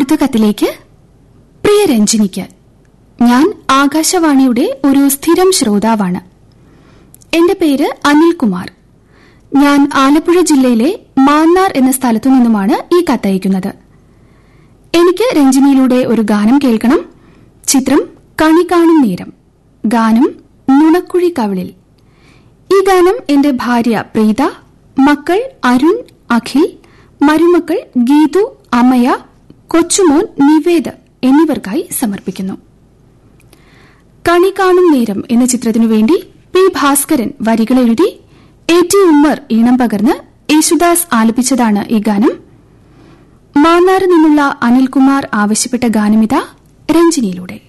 അടുത്ത കത്തിലേക്ക് പ്രിയ രഞ്ജിനിക്ക് ഞാൻ ആകാശവാണിയുടെ ഒരു സ്ഥിരം ശ്രോതാവാണ് എന്റെ പേര് അനിൽകുമാർ ഞാൻ ആലപ്പുഴ ജില്ലയിലെ മാന്നാർ എന്ന സ്ഥലത്തു നിന്നുമാണ് ഈ കത്തയക്കുന്നത് എനിക്ക് രഞ്ജിനിയിലൂടെ ഒരു ഗാനം കേൾക്കണം ചിത്രം കണി കാണും നേരം ഗാനം നുണക്കുഴി കവിളിൽ ഈ ഗാനം എന്റെ ഭാര്യ പ്രീത മക്കൾ അരുൺ അഖിൽ മരുമക്കൾ ഗീതു അമയ കൊച്ചുമോൻ നിവേദ് എന്നിവർക്കായി സമർപ്പിക്കുന്നു കണി കാണും നേരം എന്ന ചിത്രത്തിനു വേണ്ടി പി ഭാസ്കരൻ വരികൾ എഴുതി എ ടി ഉമ്മർ ഈണം പകർന്ന് യേശുദാസ് ആലപിച്ചതാണ് ഈ ഗാനം മാന്നാറ് നിന്നുള്ള അനിൽകുമാർ ആവശ്യപ്പെട്ട ഗാനമിത രഞ്ജിനിയിലൂടെ